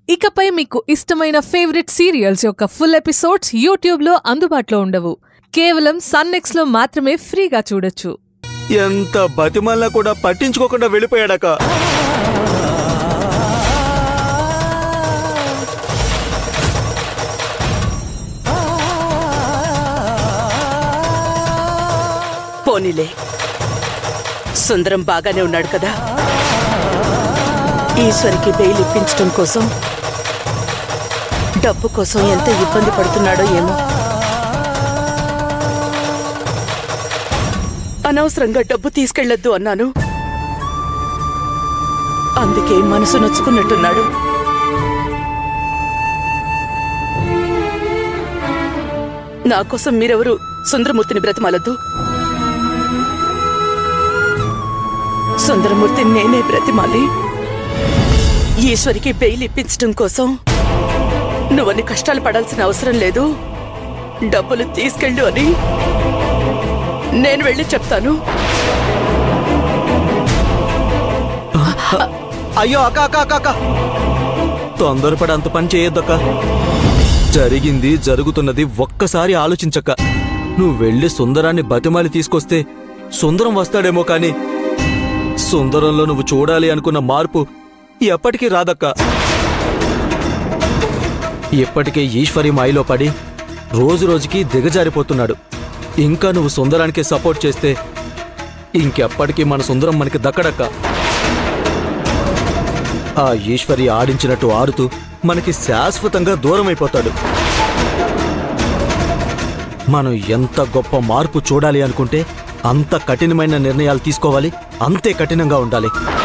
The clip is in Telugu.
ఇకపై మీకు ఇష్టమైన ఫేవరెట్ సీరియల్స్ యొక్క ఫుల్ ఎపిసోడ్స్ యూట్యూబ్లో అందుబాటులో ఉండవు కేవలం సన్నెక్స్ లో మాత్రమే ఫ్రీగా చూడొచ్చు ఎంత బతిమల్లా కూడా పట్టించుకోకుండా వెళ్ళిపోయాడక పోనీలే సుందరం బాగానే ఉన్నాడు కదా ఈశ్వరికి బెయిల్ ఇప్పించడం కోసం డబ్బు కోసం ఎంత ఇబ్బంది పడుతున్నాడో ఏమో అనవసరంగా డబ్బు తీసుకెళ్లొద్దు అన్నాను అందుకే మనసు నొచ్చుకున్నట్టున్నాడు నా కోసం మీరెవరు సుందరమూర్తిని బ్రతిమాలద్దు సుందరమూర్తి నేనే బ్రతిమాలి ఈశ్వరికి బెయిల్ ఇప్పించడం కోసం నువ్వన్ని కష్టాలు పడాల్సిన అవసరం లేదు డబ్బులు తీసుకెళ్ళు అని నేను వెళ్ళి చెప్తాను అయ్యో అక్క అక్క అక్క అక్క తొందరపడి అంత పని చేయొద్దక్క జరిగింది జరుగుతున్నది ఒక్కసారి ఆలోచించక్క నువ్వు వెళ్ళి సుందరాన్ని బతిమాలి తీసుకొస్తే సుందరం వస్తాడేమో కాని సుందరంలో నువ్వు చూడాలి అనుకున్న మార్పు ఎప్పటికీ రాదక్క ఇప్పటికే ఈశ్వరి మాయలో పడి రోజు రోజుకి దిగజారిపోతున్నాడు ఇంకా నువ్వు సుందరానికి సపోర్ట్ చేస్తే ఇంకెప్పటికీ మన సుందరం మనకి దక్కడక్క ఆ ఈశ్వరి ఆడించినట్టు ఆడుతూ మనకి శాశ్వతంగా దూరం అయిపోతాడు మనం ఎంత గొప్ప మార్పు చూడాలి అనుకుంటే అంత కఠినమైన నిర్ణయాలు తీసుకోవాలి అంతే కఠినంగా ఉండాలి